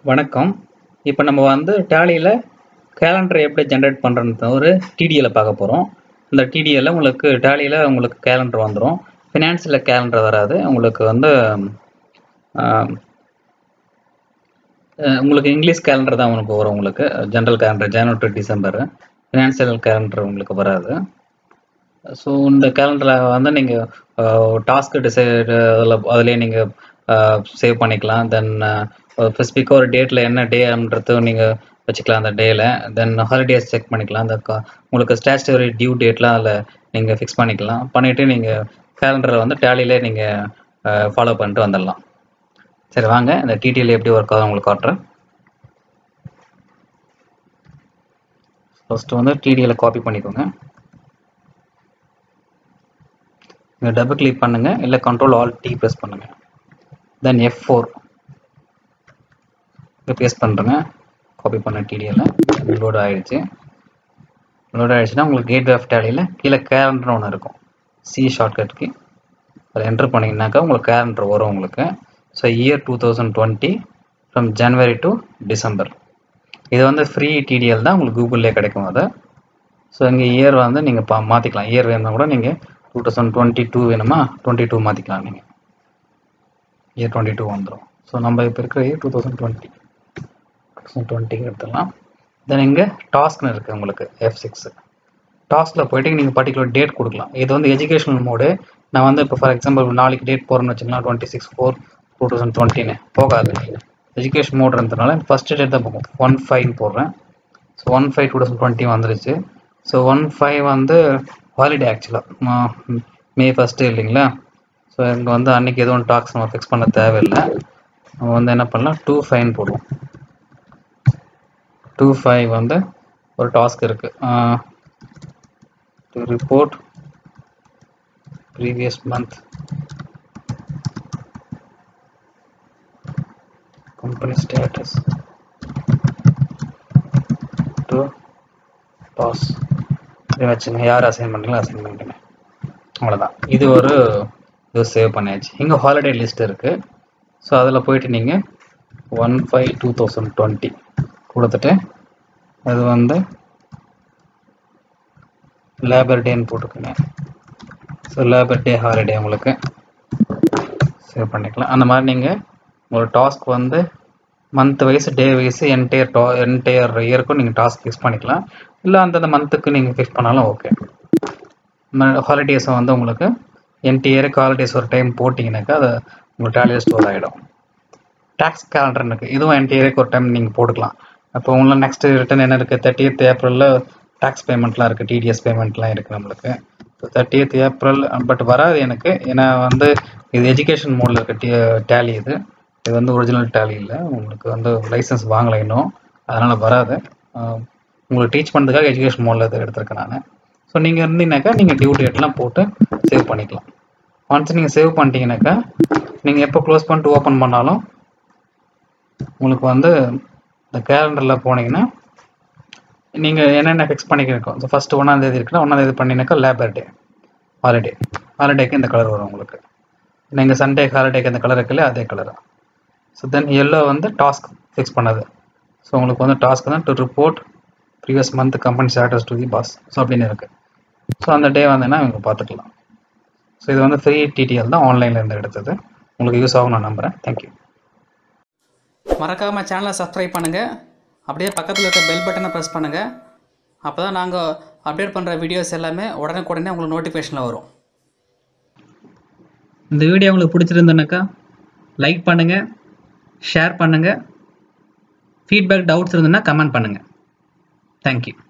வணக்கம் இப்போ நம்ம வந்து டேலியில் கேலண்டர் எப்படி ஜென்ரேட் பண்ணுறது ஒரு டிடிஎல்ல பார்க்க போகிறோம் இந்த டிடிஎல்ல உங்களுக்கு டேலியில் உங்களுக்கு கேலண்டர் வந்துடும் ஃபினான்ஸில் கேலண்டர் வராது உங்களுக்கு வந்து ஆம், அஹ், உங்களுக்கு இங்கிலீஷ் கேலண்டர் தான் உங்களுக்கு வரும் உங்களுக்கு general calendar January to December financial calendar உங்களுக்கு வராது ஸோ இந்த கேலண்டரில் வந்து நீங்கள் டாஸ்க் டிசைட் அதில் அதுலேயே நீங்கள் சேவ் பண்ணிக்கலாம் தென் ஸ்பெசிஃபிக்காக ஒரு டேட்டில் என்ன டேன்றது நீங்கள் வச்சுக்கலாம் அந்த டேயில் தென் ஹாலிடேஸ் செக் பண்ணிக்கலாம் அந்த க- உங்களுக்கு ஸ்டாச்சுவரி டியூ டேட்லாம் அதில் நீங்கள் ஃபிக்ஸ் பண்ணிக்கலாம் பண்ணிவிட்டு நீங்கள் கேலண்டரில் வந்து டேலியிலே நீங்கள் ஃபாலோ பண்ணிட்டு வந்துடலாம் சரி வாங்க இந்த டிடிஎல் எப்படி ஒர்க் ஆகும் உங்களுக்கு காட்டுறேன் ஃபஸ்ட்டு வந்து டிடிஎல் காப்பி பண்ணிக்கோங்க இங்கே டபுள் கிளிக் பண்ணுங்க இல்லை கண்ட்ரோல் ஆல் டி ப்ரெஸ் பண்ணுங்க தென் எஃப் ஃபோர் இங்கே பேஸ்ட் பண்ணுறேங்க காப்பி பண்ண டிடிஎல்ல லோட் ஆயிடுச்சு லோட் ஆயிடுச்சுன்னா உங்களுக்கு கேட் ஆஃப் டேலியில் கீழே கேலண்டர் ஒன்று இருக்கும் சி ஷார்ட்கட்க்கு அதை என்டர் பண்ணிங்கனாக்கா உங்களுக்கு கேலண்டர் வரும் உங்களுக்கு so year two thousand twenty from January to December இது வந்து ஃப்ரீ டிடிஎல் தான் உங்களுக்கு கூகுள்லேயே கிடைக்கும் அது ஸோ இங்கே இயர் வந்து நீங்கள் பா மாற்றிக்கலாம் இயர் வேணும்னா கூட நீங்கள் டூ தௌசண்ட் டுவெண்ட்டி டூ வேணுமா டுவெண்ட்டி டூ மாற்றிக்கலாம் நீங்கள் இயர் டுவெண்ட்டி டூ வந்துடும் ஸோ நம்ம இப்போ இருக்கிற year two thousand twenty two தௌசண்ட் டுவெண்ட்டிக்கு எடுத்துடலாம் தென் இங்கே டாஸ்க்னு இருக்குது உங்களுக்கு எஃப் சிக்ஸ் டாஸ்கில் போயிட்டு நீங்கள் பர்டிகுலர் டேட் கொடுக்கலாம் இது வந்து எஜுகேஷனல் மோடு நான் வந்து இப்போ ஃபார் எக்ஸாம்பிள் நாளைக்கு டேட் போகிறேன்னு வச்சுக்கலாம் twenty six four two thousand டுவெண்ட்டின்னு போகாது எஜுகேஷன் மோடுன்றதுனால ஃபஸ்ட் டேட் தான் போகும் ஒன் ஃபைவ்னு போடுறேன் so one five two thousand twenty வந்துருச்சு ஸோ ஒன் ஃபைவ் வந்து ஹாலிடே ஆக்சுவலாக மே ஃபஸ்ட்டு இல்லைங்களா ஸோ இங்கே வந்து அன்றைக்கி எதுவும் டாக்ஸ் நம்ம ஃபிக்ஸ் பண்ண தேவையில்லை நம்ம வந்து என்ன பண்ணலாம் டூ ஃபைன் போடுவோம் டூ ஃபைவ் வந்து ஒரு டாஸ்க் இருக்குது to report previous month company status to pass இதை வச்சுங்க யார் அசைன் பண்ணுறீங்களோ அசைன் பண்ணிட்டுங்க அவ்வளோதான் இது ஒரு இது சேவ் பண்ணியாச்சு இங்கே ஹாலிடே லிஸ்ட் இருக்குது ஸோ அதில் போயிட்டு நீங்கள் one five two thousand twenty கொடுத்துட்டு அது வந்து லேபர் டேன்னு போட்டுக்கோங்க ஸோ லேபர் டே ஹாலிடே உங்களுக்கு சேவ் பண்ணிக்கலாம் அந்த மாதிரி நீங்கள் ஒரு டாஸ்க் வந்து month wise day wise entire டா என்டையர் இயருக்கும் நீங்கள் டாஸ்க் ஃபிக்ஸ் பண்ணிக்கலாம் இல்லை அந்தந்த மந்த்துக்கு நீங்கள் ஃபிக்ஸ் பண்ணாலும் ஓகே ஹாலிடேஸை வந்து உங்களுக்கு என்டையருக்கு ஹாலிடேஸ் ஒரு டைம் போட்டிங்கனாக்கா அது உங்களுக்கு டேலியில் ஸ்டோர் ஆகிடும் டேக்ஸ் கேலண்டர் இருக்குது இதுவும் என்டையருக்கு ஒரு டைம் நீங்கள் போட்டுக்கலாம் அப்போ உங்களுக்கு நெக்ஸ்ட் ரிட்டர்ன் என்ன இருக்குது தேர்ட்டியத் ஏப்ரலில் டேக்ஸ் பேமெண்ட்லாம் இருக்குது டிடிஎஸ் பேமெண்ட்லாம் இருக்குது நம்மளுக்கு ஸோ தேர்ட்டியத் ஏப்ரல் பட் வராது எனக்கு ஏன்னா வந்து இது எஜுகேஷன் மோடில் இருக்க டி டேலி இது இது வந்து ஒரிஜினல் டேலி இல்லை உங்களுக்கு வந்து லைசன்ஸ் வாங்கலை இன்னும் அதனால் வராது ஆஹ் உங்களுக்கு டீச் பண்ணுறதுக்காக எஜுகேஷன் மோடில் இது எடுத்திருக்கேன் நான் ஸோ நீங்கள் இருந்தீங்கன்னாக்கா நீங்கள் டியூ டேட்லாம் போட்டு சேவ் பண்ணிக்கலாம் ஒன்ஸ் நீங்கள் சேவ் பண்ணிட்டீங்கன்னாக்கா நீங்கள் எப்போ க்ளோஸ் பண்ணிட்டு ஓப்பன் பண்ணாலும் உங்களுக்கு வந்து இந்த கேலண்டரில் போனீங்கன்னா நீங்கள் என்னென்ன ஃபிக்ஸ் பண்ணிக்கிறோம் ஸோ ஃபஸ்ட்டு ஒன்றாந்தேதி இருக்குன்னா ஒன்றாந்தேதி பண்ணினாக்கா லேபர் டே ஹாலிடே ஹாலிடேக்கு இந்த கலர் வரும் உங்களுக்கு நீங்கள் சண்டே ஹாலிடேக்கு அந்த கலர் இருக்குல்ல அதே கலர் ஸோ தென் எல்லோ வந்து டாஸ்க் ஃபிக்ஸ் பண்ணது ஸோ உங்களுக்கு வந்து டாஸ்க் தான் to report previous month company status to the boss so அப்படின்னு இருக்குது ஸோ அந்த டே வந்தீங்கன்னா இவங்க பார்த்துக்கலாம் ஸோ இது வந்து ஃப்ரீ டிடிஎல் தான் ஆன்லைனில் இருந்து எடுத்தது உங்களுக்கு யூஸ் ஆகும் நான் நம்புகிறேன் தேங்க்யூ மறக்காமல் சேனலை சப்ஸ்கிரைப் பண்ணுங்கள் அப்படியே பக்கத்தில் இருக்க பெல் பட்டனை ப்ரெஸ் பண்ணுங்கள் அப்போ தான் நாங்கள் அப்டேட் பண்ணுற வீடியோஸ் எல்லாமே உடனுக்குடனே உங்களுக்கு நோட்டிஃபிகேஷனில் வரும் இந்த வீடியோ உங்களுக்கு பிடிச்சிருந்தனாக்கா லைக் பண்ணுங்கள் ஷேர் பண்ணுங்கள் ஃபீட்பேக் டவுட்ஸ் இருந்ததுன்னா கமெண்ட் பண்ணுங்கள் தேங்க்யூ